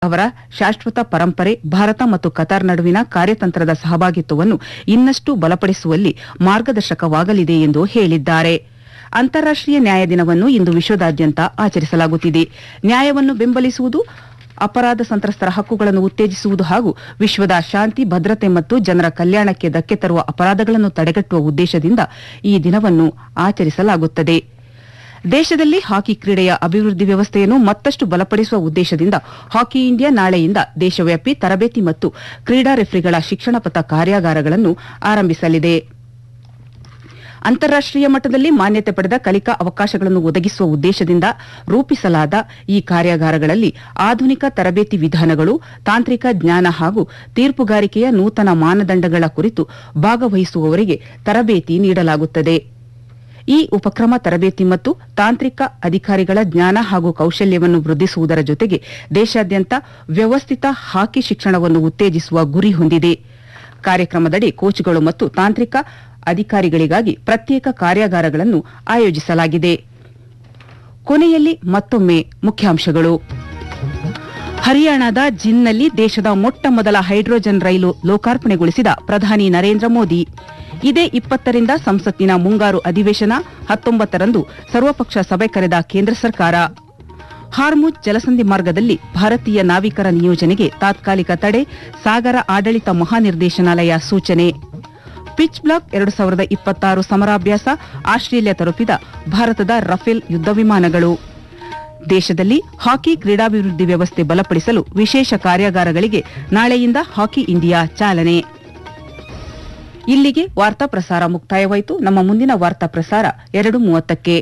ಅವರ ಶಾಶ್ವತ ಪರಂಪರೆ ಭಾರತ ಮತ್ತು ಕತಾರ್ ನಡುವಿನ ಕಾರ್ಯತಂತ್ರದ ಸಹಭಾಗಿತ್ವವನ್ನು ಇನ್ನಷ್ಟು ಬಲಪಡಿಸುವಲ್ಲಿ ಮಾರ್ಗದರ್ಶಕವಾಗಲಿದೆ ಎಂದು ಹೇಳಿದ್ದಾರೆ ಅಂತಾರಾಷ್ಟೀಯ ನ್ಯಾಯ ದಿನವನ್ನು ಇಂದು ವಿಶ್ವದಾದ್ಯಂತ ಆಚರಿಸಲಾಗುತ್ತಿದೆ ನ್ಯಾಯವನ್ನು ಬೆಂಬಲಿಸುವುದು ಅಪರಾಧ ಸಂತ್ರಸ್ತರ ಹಕ್ಕುಗಳನ್ನು ಉತ್ತೇಜಿಸುವುದು ಹಾಗೂ ವಿಶ್ವದ ಶಾಂತಿ ಭದ್ರತೆ ಮತ್ತು ಜನರ ಕಲ್ಯಾಣಕ್ಕೆ ಧಕ್ಕೆ ತರುವ ಅಪರಾಧಗಳನ್ನು ತಡೆಗಟ್ಟುವ ಉದ್ದೇಶದಿಂದ ಈ ದಿನವನ್ನು ಆಚರಿಸಲಾಗುತ್ತದೆ ದೇಶದಲ್ಲಿ ಹಾಕಿ ಕ್ರೀಡೆಯ ಅಭಿವೃದ್ಧಿ ವ್ಯವಸ್ಥೆಯನ್ನು ಮತ್ತಷ್ಟು ಬಲಪಡಿಸುವ ಉದ್ದೇಶದಿಂದ ಹಾಕಿ ಇಂಡಿಯಾ ನಾಳೆಯಿಂದ ದೇಶವ್ಯಾಪಿ ತರಬೇತಿ ಮತ್ತು ಕ್ರೀಡಾ ರೆಫ್ರಿಗಳ ಶಿಕ್ಷಣ ಪಥ ಕಾರ್ಯಾಗಾರಗಳನ್ನು ಆರಂಭಿಸಲಿದೆ ಅಂತಾರಾಷ್ಟೀಯ ಮಟ್ಟದಲ್ಲಿ ಮಾನ್ಯತೆ ಪಡೆದ ಕಲಿಕಾ ಅವಕಾಶಗಳನ್ನು ಒದಗಿಸುವ ಉದ್ದೇಶದಿಂದ ರೂಪಿಸಲಾದ ಈ ಕಾರ್ಯಾಗಾರಗಳಲ್ಲಿ ಆಧುನಿಕ ತರಬೇತಿ ವಿಧಾನಗಳು ತಾಂತ್ರಿಕ ಜ್ಞಾನ ಹಾಗೂ ತೀರ್ಪುಗಾರಿಕೆಯ ನೂತನ ಮಾನದಂಡಗಳ ಕುರಿತು ಭಾಗವಹಿಸುವವರಿಗೆ ತರಬೇತಿ ನೀಡಲಾಗುತ್ತದೆ ಈ ಉಪಕ್ರಮ ತರಬೇತಿ ಮತ್ತು ತಾಂತ್ರಿಕ ಅಧಿಕಾರಿಗಳ ಜ್ಞಾನ ಹಾಗೂ ಕೌಶಲ್ಯವನ್ನು ವೃದ್ಧಿಸುವುದರ ಜೊತೆಗೆ ದೇಶಾದ್ಯಂತ ವ್ಯವಸ್ಥಿತ ಹಾಕಿ ಶಿಕ್ಷಣವನ್ನು ಉತ್ತೇಜಿಸುವ ಗುರಿ ಹೊಂದಿದೆ ಕಾರ್ಯಕ್ರಮದಡಿ ಕೋಚ್ಗಳು ಮತ್ತು ತಾಂತ್ರಿಕ ಅಧಿಕಾರಿಗಳಿಗಾಗಿ ಪ್ರತ್ಯೇಕ ಕಾರ್ಯಾಗಾರಗಳನ್ನು ಆಯೋಜಿಸಲಾಗಿದೆ ಕೊನೆಯಲ್ಲಿ ಮತ್ತೊಮ್ಮೆ ಮುಖ್ಯಾಂಶಗಳು ಹರಿಯಾಣದ ಜಿನ್ನಲ್ಲಿ ದೇಶದ ಮೊಟ್ಟ ಮೊದಲ ಹೈಡ್ರೋಜನ್ ರೈಲು ಲೋಕಾರ್ಪಣೆಗೊಳಿಸಿದ ಪ್ರಧಾನಿ ನರೇಂದ್ರ ಮೋದಿ ಇದೇ ಇಪ್ಪತ್ತರಿಂದ ಸಂಸತ್ತಿನ ಮುಂಗಾರು ಅಧಿವೇಶನ ಹತ್ತೊಂಬತ್ತರಂದು ಸರ್ವಪಕ್ಷ ಸಭೆ ಕರೆದ ಕೇಂದ್ರ ಸರ್ಕಾರ ಹಾರ್ಮುಜ್ ಜಲಸಂಧಿ ಮಾರ್ಗದಲ್ಲಿ ಭಾರತೀಯ ನಾವಿಕರ ನಿಯೋಜನೆಗೆ ತಾತ್ಕಾಲಿಕ ತಡೆ ಸಾಗರ ಆಡಳಿತ ಮಹಾನಿರ್ದೇಶನಾಲಯ ಸೂಚನೆ ಪಿಚ್ ಬ್ಲಾಕ್ ಎರಡು ಸಾವಿರದ ಇಪ್ಪತ್ತಾರು ಸಮರಾಭ್ಯಾಸ ಆಸ್ಟ್ರೇಲಿಯಾ ತಲುಪಿದ ಭಾರತದ ರಫೇಲ್ ಯುದ್ಧ ವಿಮಾನಗಳು ದೇಶದಲ್ಲಿ ಹಾಕಿ ಕ್ರೀಡಾಭಿವೃದ್ಧಿ ವ್ಯವಸ್ಥೆ ಬಲಪಡಿಸಲು ವಿಶೇಷ ಕಾರ್ಯಾಗಾರಗಳಿಗೆ ನಾಳೆಯಿಂದ ಹಾಕಿ ಇಂಡಿಯಾ ಚಾಲನೆ ಇಲ್ಲಿಗೆ ವಾರ್ತಾ ಪ್ರಸಾರ ಮುಕ್ತಾಯವಾಯಿತು ನಮ್ಮ ಮುಂದಿನ ವಾರ್ತಾ ಪ್ರಸಾರ ಎರಡು ಮೂವತ್ತಕ್ಕೆ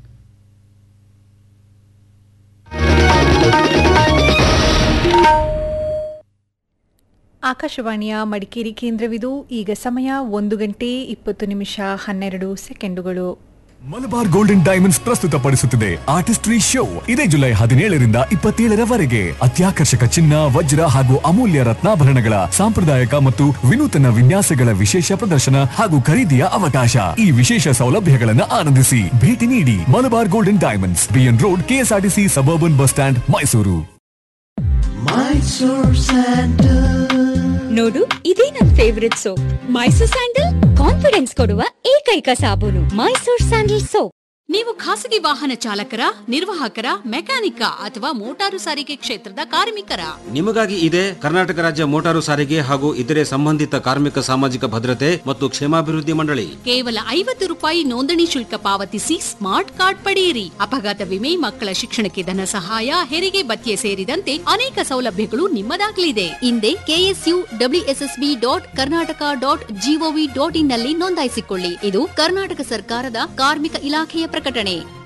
ಆಕಾಶವಾಣಿಯ ಮಡಿಕೇರಿ ಕೇಂದ್ರವಿದು ಈಗ ಸಮಯ ಒಂದು ಗಂಟೆ ಇಪ್ಪತ್ತು ನಿಮಿಷ ಹನ್ನೆರಡು ಸೆಕೆಂಡುಗಳು ಮಲಬಾರ್ ಗೋಲ್ಡನ್ ಡೈಮಂಡ್ಸ್ ಪ್ರಸ್ತುತಪಡಿಸುತ್ತಿದೆ ಆರ್ಟಿಸ್ಟ್ರಿ ಶೋ ಇದೇ ಜುಲೈ ಹದಿನೇಳರಿಂದ ಇಪ್ಪತ್ತೇಳರವರೆಗೆ ಅತ್ಯಾಕರ್ಷಕ ಚಿನ್ನ ವಜ್ರ ಹಾಗೂ ಅಮೂಲ್ಯ ರತ್ನಾಭರಣಗಳ ಸಾಂಪ್ರದಾಯಿಕ ಮತ್ತು ವಿನೂತನ ವಿನ್ಯಾಸಗಳ ವಿಶೇಷ ಪ್ರದರ್ಶನ ಹಾಗೂ ಖರೀದಿಯ ಅವಕಾಶ ಈ ವಿಶೇಷ ಸೌಲಭ್ಯಗಳನ್ನು ಆನಂದಿಸಿ ಭೇಟಿ ನೀಡಿ Malabar golden diamonds BN road KSRTC suburban bus stand Mysuru ನೋಡು ಇದೇ ನನ್ favourite soap Mysore sandal confidence ಕೊಡುವ ಏಕೈಕ ಸಾಬೂನು ಮೈಸೂರ್ ಸ್ಯಾಂಡಲ್ ಸೋಪ್ ನೀವು ಖಾಸಗಿ ವಾಹನ ಚಾಲಕರ ನಿರ್ವಾಹಕರ ಮೆಕ್ಯಾನಿಕ ಅಥವಾ ಮೋಟಾರು ಸಾರಿಗೆ ಕ್ಷೇತ್ರದ ಕಾರ್ಮಿಕರ ನಿಮಗಾಗಿ ಇದೆ ಕರ್ನಾಟಕ ರಾಜ್ಯ ಮೋಟಾರು ಸಾರಿಗೆ ಹಾಗೂ ಇತರೆ ಸಂಬಂಧಿತ ಕಾರ್ಮಿಕ ಸಾಮಾಜಿಕ ಭದ್ರತೆ ಮತ್ತು ಕ್ಷೇಮಾಭಿವೃದ್ಧಿ ಮಂಡಳಿ ಕೇವಲ ಐವತ್ತು ರೂಪಾಯಿ ನೋಂದಣಿ ಶುಲ್ಕ ಪಾವತಿಸಿ ಸ್ಮಾರ್ಟ್ ಕಾರ್ಡ್ ಪಡೆಯಿರಿ ಅಪಘಾತ ವಿಮೆ ಮಕ್ಕಳ ಶಿಕ್ಷಣಕ್ಕೆ ಧನ ಸಹಾಯ ಹೆರಿಗೆ ಭತ್ಯೆ ಸೇರಿದಂತೆ ಅನೇಕ ಸೌಲಭ್ಯಗಳು ನಿಮ್ಮದಾಗಲಿದೆ ಹಿಂದೆ KSU WSSB dot Karnataka dot GOV dot in ನಲ್ಲಿ ನೋಂದಾಯಿಸಿಕೊಳ್ಳಿ ಇದು ಕರ್ನಾಟಕ ಸರ್ಕಾರದ ಕಾರ್ಮಿಕ ಇಲಾಖೆಯ ಪ್ರಕಟಣೆ